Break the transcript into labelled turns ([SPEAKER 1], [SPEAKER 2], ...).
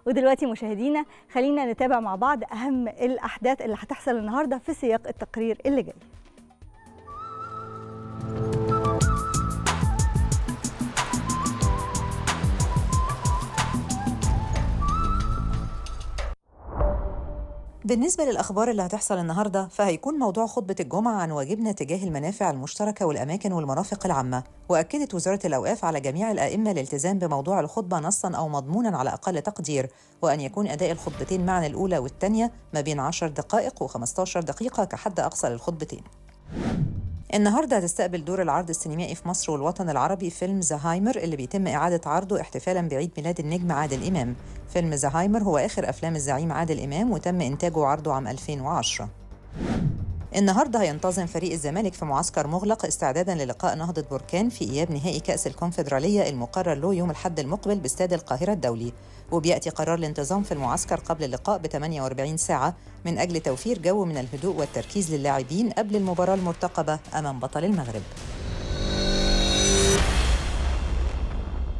[SPEAKER 1] ودلوقتي مشاهدينا خلينا نتابع مع بعض اهم الاحداث اللي هتحصل النهارده في سياق التقرير اللي جاي
[SPEAKER 2] بالنسبة للأخبار اللي هتحصل النهاردة فهيكون موضوع خطبة الجمعة عن واجبنا تجاه المنافع المشتركة والأماكن والمرافق العامة وأكدت وزارة الأوقاف على جميع الأئمة الالتزام بموضوع الخطبة نصا أو مضمونا على أقل تقدير وأن يكون أداء الخطبتين معا الأولى والثانية ما بين 10 دقائق و15 دقيقة كحد أقصى للخطبتين النهارده هتستقبل دور العرض السينمائي في مصر والوطن العربي فيلم زهايمر اللي بيتم إعادة عرضه احتفالا بعيد ميلاد النجم عادل إمام. فيلم زهايمر هو آخر أفلام الزعيم عادل إمام وتم إنتاجه وعرضه عام 2010. النهارده هينتظم فريق الزمالك في معسكر مغلق استعدادا للقاء نهضة بركان في إياب نهائي كأس الكونفدرالية المقرر له يوم الحد المقبل باستاد القاهرة الدولي وبيأتي قرار الانتظام في المعسكر قبل اللقاء ب 48 ساعة من أجل توفير جو من الهدوء والتركيز للاعبين قبل المباراة المرتقبة أمام بطل المغرب